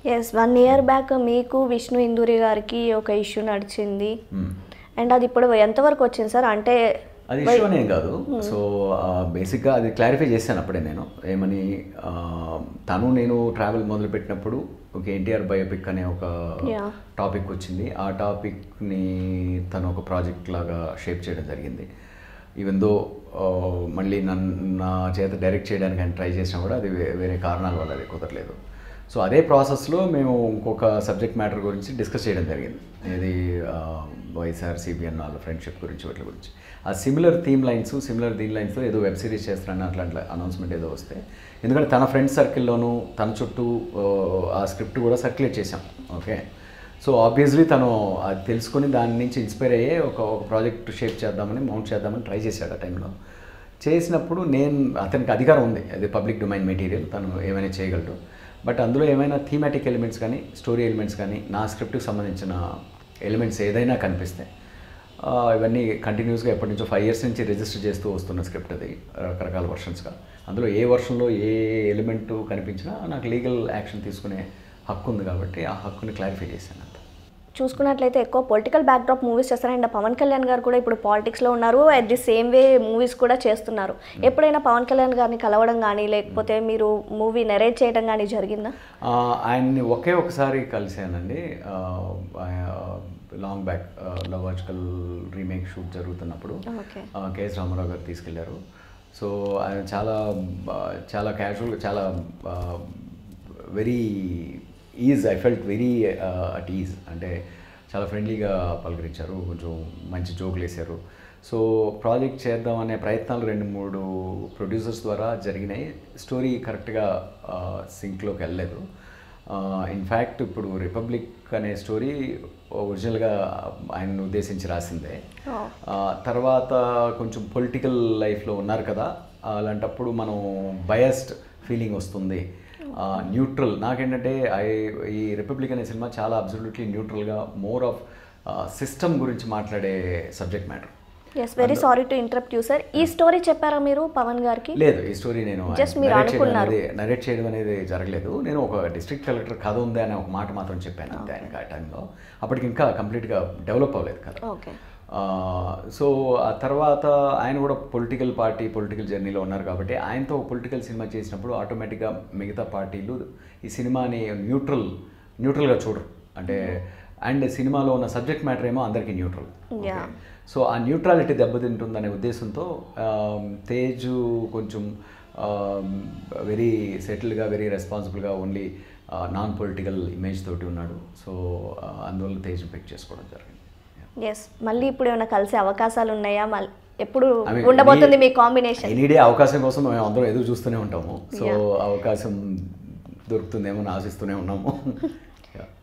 Yes one year back మీకు విష్ణు ఇందూరి గారికి ఒక ఇష్యూ నడిచింది మ్మ్. అండ్ అది ఇప్పుడు ఎంతవరకు వచ్చింది సార్ అంటే అది ఇష్యూ అనేం కాదు సో బేసిక్గా అది క్లారిఫై చేశాను అప్పుడే నేను ఏమని ఆ, తను నేను ట్రావెల్ మొదలు పెట్టినప్పుడు ఒక ఎన్టీఆర్ బయోపిక్ అనే ఒక Yeah. టాపిక్ వచ్చింది ఆ టాపిక్ని తను ఒక ప్రాజెక్ట్ లాగా షేప్ చేయడం జరిగింది ఈవెన్ దో మళ్ళీ నన్ను నా చేత డైరెక్ట్ చేయడానికి ఆయన ట్రై చేసినా కూడా అది వే- వేరే కారణాల వల్ల అది కుదరలేదు సో అదే ప్రాసెస్లో మేము ఇంకొక సబ్జెక్ట్ మ్యాటర్ గురించి డిస్కస్ చేయడం జరిగింది ఇది వైఎస్ఆర్ సిబిఎన్ వాళ్ళ ఫ్రెండ్షిప్ గురించి వాటి గురించి ఆ సిమిలర్ థీమ్ లైన్స్ సిమిలర్ దీని లైన్స్తో ఏదో వెబ్ సిరీస్ చేస్తారని అట్లా అట్లా అనౌన్స్మెంట్ ఏదో వస్తే ఎందుకంటే తన ఫ్రెండ్స్ సర్కిల్లోనూ తన చుట్టూ ఆ, ఆ స్క్రిప్ట్ కూడా సర్క్యులేట్ చేశాం ఓకే సో ఆబ్వియస్లీ తను అది తెలుసుకొని దాని నుంచి ఇన్స్పైర్ అయ్యే ఒక ఒక ప్రాజెక్ట్ షేప్ చేద్దామని మౌంట్ చేద్దామని ట్రై చేశాడు ఆ టైంలో చేసినప్పుడు నేను అతనికి అధికారం ఉంది అది పబ్లిక్ డొమైన్ మెటీరియల్ తను ఏమైనా చేయగలడు బట్ అందులో ఏమైనా థీమాటిక్ ఎలిమెంట్స్ కానీ స్టోరీ ఎలిమెంట్స్ కానీ నా స్క్రిప్ట్కి సంబంధించిన ఎలిమెంట్స్ ఏదైనా కనిపిస్తే ఆ, ఇవన్నీ కంటిన్యూస్గా ఎప్పటి నుంచో ఫైవ్ ఇయర్స్ నుంచి రిజిస్టర్ చేస్తూ వస్తున్న స్క్రిప్ట్ అది రకరకాల వర్షన్స్గా అందులో ఏ వర్షన్లో ఏ ఎలిమెంట్ కనిపించినా నాకు లీగల్ యాక్షన్ తీసుకునే హక్కు ఉంది కాబట్టి ఆ హక్కుని క్లారిఫై చేశాను అంత చూసుకున్నట్లయితే ఎక్కువ పొలిటికల్ బ్యాక్డ్రాప్ మూవీస్ చేస్తారు అండ్ పవన్ కళ్యాణ్ గారు కూడా ఇప్పుడు పాలిటిక్స్లో ఉన్నారు at the same way movies కూడా చేస్తున్నారు ఎప్పుడైనా పవన్ కళ్యాణ్ గారిని కలవడం కానీ లేకపోతే మీరు మూవీ నెరేట్ చేయడం కానీ జరిగిందా ఆ, ఆయన్ని ఒకే ఒకసారి కలిశానండి లాంగ్ బ్యాక్ లవాజికల్ రీమేక్ షూట్ జరుగుతున్నప్పుడు ఓకే ఆ, కేఎస్ రామారావు గారు తీసుకెళ్లారు సో ఆయన చాలా ఆ, చాలా క్యాజువల్ చాలా very ease I felt very at ease అంటే చాలా ఫ్రెండ్లీగా పలకరించారు కొంచెం మంచి జోకులు వేశారు సో ప్రాజెక్ట్ చేద్దాం అనే ప్రయత్నాలు రెండు మూడు ప్రొడ్యూసర్స్ ద్వారా జరిగినాయి స్టోరీ కరెక్ట్గా సింక్లోకి వెళ్ళలేదు ఇన్ఫ్యాక్ట్ ఇప్పుడు రిపబ్లిక్ అనే స్టోరీ ఒరిజినల్గా ఆయన్ని ఉద్దేశించి రాసిందే Oh. ఆ, తర్వాత కొంచెం పొలిటికల్ లైఫ్లో ఉన్నారు కదా అలాంటప్పుడు మనం బయస్డ్ ఫీలింగ్ వస్తుంది న్యూట్రల్ నాకేంటంటే ఐ ఈ రిపబ్లిక్ అనే సినిమా చాలా అబ్సల్యూట్లీ న్యూట్రల్గా మోర్ ఆఫ్ సిస్టమ్ గురించి మాట్లాడే subject matter yes very sorry to interrupt you sir ఈ స్టోరీ చెప్పారా మీరు పవన్ గారికి లేదు ఈ స్టోరీ నేను Just మీరు narrate చేయడం అనుకున్నారు. అనేది నరేట్ చేయడం అనేది జరగలేదు నేను ఒక డిస్ట్రిక్ట్ కలెక్టర్ కథ ఉంది అనే ఒక మాట మాత్రం చెప్పాను అంతే ఆయనకి ఆ టైంలో అప్పటికి ఇంకా కంప్లీట్గా డెవలప్ అవ్వలేదు కథ ఓకే సో ఆ తర్వాత ఆయన కూడా పొలిటికల్ పార్టీ పొలిటికల్ జర్నీలో ఉన్నారు కాబట్టి ఆయనతో పొలిటికల్ సినిమా చేసినప్పుడు ఆటోమేటిక్గా మిగతా పార్టీలు ఈ సినిమాని న్యూట్రల్ న్యూట్రల్గా చూడరు అంటే అండ్ సినిమాలో ఉన్న సబ్జెక్ట్ మ్యాటర్ ఏమో అందరికీ న్యూట్రల్ Yeah. సో ఆ న్యూట్రాలిటీ దెబ్బతింటుందనే ఉద్దేశంతో ఆమ్, తేజ్ కొంచెం వెరీ సెటిల్గా వెరీ రెస్పాన్సిబుల్గా ఓన్లీ నాన్ పొలిటికల్ ఇమేజ్ తోటి ఉన్నాడు సో అందువల్ల తేజ్ పిక్ చేసుకోవడం జరిగింది ఎస్ మళ్ళీ ఇప్పుడు ఏమైనా కలిసే అవకాశాలు ఉన్నాయా మళ్ళీ ఎప్పుడు I mean, ఉండబోతుంది any- మీ కాంబినేషన్ ఎనీ డే అవకాశం కోసం మేము అందరం ఎదురు చూస్తూనే ఉంటాము సో Yeah. అవకాశం దొరుకుతుందేమో అని ఆశిస్తూనే ఉన్నాము